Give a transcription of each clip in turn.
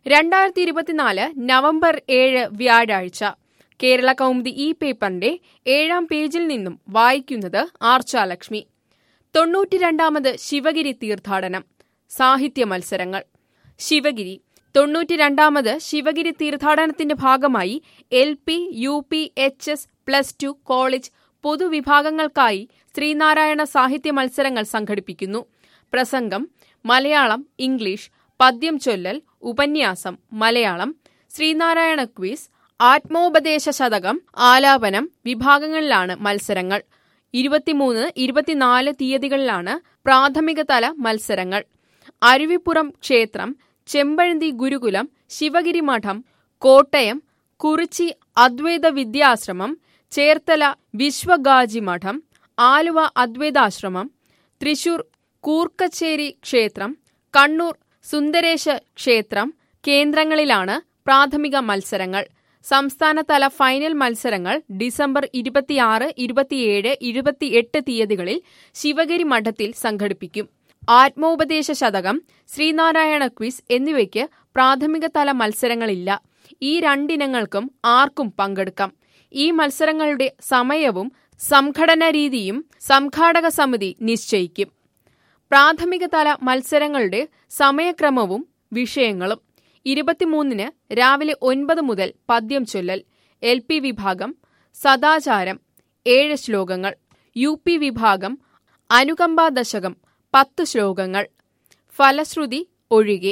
രണ്ടായിരത്തി ഇരുപത്തിനാല് നവംബർ ഏഴ് വ്യാഴാഴ്ച കേരള കൗമുദി ഈ പേപ്പറിന്റെ ഏഴാം പേജിൽ നിന്നും വായിക്കുന്നത് ആർച്ചാലക്ഷ്മി തൊണ്ണൂറ്റിരണ്ടാമത് ശിവഗിരി തീർത്ഥാടനം സാഹിത്യ മത്സരങ്ങൾ ശിവഗിരി തൊണ്ണൂറ്റിരണ്ടാമത് ശിവഗിരി തീർത്ഥാടനത്തിന്റെ ഭാഗമായി L P U P H S plus two college പൊതുവിഭാഗങ്ങൾക്കായി ശ്രീനാരായണ സാഹിത്യ മത്സരങ്ങൾ സംഘടിപ്പിക്കുന്നു പ്രസംഗം മലയാളം ഇംഗ്ലീഷ് പദ്യം ചൊല്ലൽ ഉപന്യാസം മലയാളം ശ്രീനാരായണ ക്വിസ് ആത്മോപദേശ ശതകം ആലാപനം വിഭാഗങ്ങളിലാണ് മത്സരങ്ങൾ ഇരുപത്തിമൂന്ന് ഇരുപത്തിനാല് തീയതികളിലാണ് പ്രാഥമിക തല മത്സരങ്ങൾ അരുവിപ്പുറം ക്ഷേത്രം ചെമ്പഴന്തി ഗുരുകുലം ശിവഗിരി മഠം കോട്ടയം കുറിച്ചി അദ്വൈത വിദ്യാശ്രമം ചേർത്തല വിശ്വഗാജി മഠം ആലുവ അദ്വൈതാശ്രമം തൃശൂർ കൂർക്കച്ചേരി ക്ഷേത്രം കണ്ണൂർ സുന്ദരേശ ക്ഷേത്രം കേന്ദ്രങ്ങളിലാണ് പ്രാഥമിക മത്സരങ്ങൾ സംസ്ഥാനതല ഫൈനൽ മത്സരങ്ങൾ ഡിസംബർ ഇരുപത്തിയാറ് ഇരുപത്തിയേഴ് ഇരുപത്തിയെട്ട് തീയതികളിൽ ശിവഗിരി മഠത്തിൽ സംഘടിപ്പിക്കും ആത്മോപദേശ ശതകം ശ്രീനാരായണ ക്വിസ് എന്നിവയ്ക്ക് പ്രാഥമിക തല മത്സരങ്ങളില്ല ഈ രണ്ടിനങ്ങൾക്കും ആർക്കും പങ്കെടുക്കാം ഈ മത്സരങ്ങളുടെ സമയവും സംഘടനാ രീതിയും സംഘാടക സമിതി നിശ്ചയിക്കും പ്രാഥമിക തല മത്സരങ്ങളുടെ സമയക്രമവും വിഷയങ്ങളും ഇരുപത്തിമൂന്നിന് രാവിലെ ഒൻപത് മുതൽ പദ്യം ചൊല്ലൽ എൽ പി വിഭാഗം സദാചാരം ഏഴ് ശ്ലോകങ്ങൾ യു പി വിഭാഗം അനുകമ്പാ ദശകം പത്ത് ശ്ലോകങ്ങൾ ഫലശ്രുതി ഒഴികെ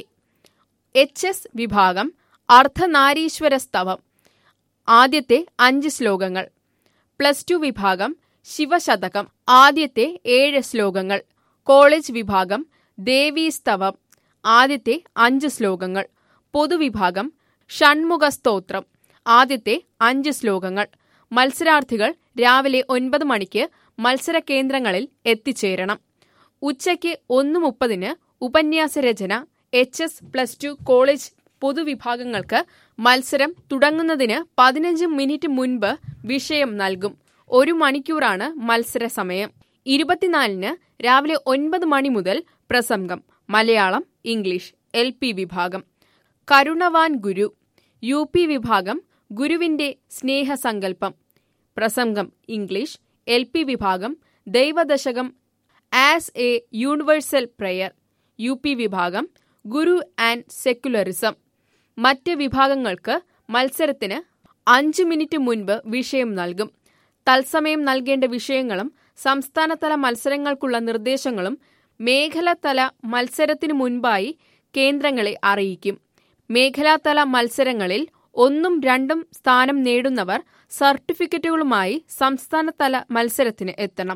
എച്ച് എസ് വിഭാഗം അർദ്ധനാരീശ്വര സ്തവം ആദ്യത്തെ അഞ്ച് ശ്ലോകങ്ങൾ പ്ലസ് ടു വിഭാഗം ശിവശതകം ആദ്യത്തെ ഏഴ് ശ്ലോകങ്ങൾ കോളേജ് വിഭാഗം ദേവീസ്തവം ആദ്യത്തെ അഞ്ച് ശ്ലോകങ്ങൾ പൊതുവിഭാഗം ഷൺമുഖ സ്തോത്രം ആദ്യത്തെ അഞ്ച് ശ്ലോകങ്ങൾ മത്സരാർത്ഥികൾ രാവിലെ ഒൻപത് മണിക്ക് മത്സര കേന്ദ്രങ്ങളിൽ എത്തിച്ചേരണം ഉച്ചയ്ക്ക് ഒന്ന് മുപ്പതിന് ഉപന്യാസ രചന H S plus two college പൊതുവിഭാഗങ്ങൾക്ക് മത്സരം തുടങ്ങുന്നതിന് പതിനഞ്ച് മിനിറ്റ് മുൻപ് വിഷയം നൽകും ഒരു മണിക്കൂറാണ് മത്സര സമയം ഇരുപത്തിനാലിന് രാവിലെ ഒൻപത് മണി മുതൽ പ്രസംഗം മലയാളം ഇംഗ്ലീഷ് എൽ പി വിഭാഗം കരുണവാൻ ഗുരു യു പി വിഭാഗം ഗുരുവിന്റെ സ്നേഹസങ്കല്പം പ്രസംഗം ഇംഗ്ലീഷ് എൽ പി വിഭാഗം Daivadasakam as a universal prayer U P വിഭാഗം ഗുരു ആൻഡ് സെക്യുലറിസം മറ്റ് വിഭാഗങ്ങൾക്ക് മത്സരത്തിന് അഞ്ച് മിനിറ്റ് മുൻപ് വിഷയം നൽകും തത്സമയം നൽകേണ്ട വിഷയങ്ങളും സംസ്ഥാനതല മത്സരങ്ങൾക്കുള്ള നിർദ്ദേശങ്ങളും മേഖലാതല മത്സരത്തിനു മുൻപായി കേന്ദ്രങ്ങളെ അറിയിക്കും മേഖലാതല മത്സരങ്ങളിൽ ഒന്നും രണ്ടും സ്ഥാനം നേടുന്നവർ സർട്ടിഫിക്കറ്റുകളുമായി സംസ്ഥാനതല മത്സരത്തിന് എത്തണം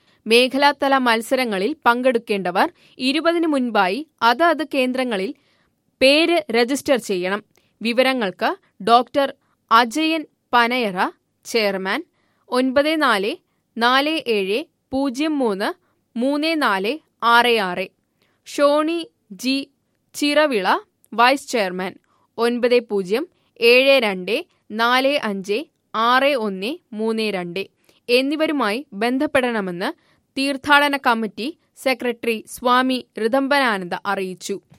മേഖലാതല മത്സരങ്ങളിൽ പങ്കെടുക്കേണ്ടവർ ഇരുപതിനു മുൻപായി അതത് കേന്ദ്രങ്ങളിൽ പേര് രജിസ്റ്റർ ചെയ്യണം വിവരങ്ങൾക്ക് ഡോക്ടർ അജയൻ പനയറ ചെയർമാൻ ഒൻപത് നാല് നാല് ഏഴ് പൂജ്യം മൂന്ന് മൂന്ന് നാല് ആറ് ആറ് Shoni G Chiravila vice chairman ഒൻപത് പൂജ്യം ഏഴ് രണ്ട് നാല് അഞ്ച് ആറ് ഒന്ന് മൂന്ന് രണ്ട് എന്നിവരുമായി ബന്ധപ്പെടണമെന്ന് തീർത്ഥാടന കമ്മിറ്റി സെക്രട്ടറി സ്വാമി ഋതംബരാനന്ദ അറിയിച്ചു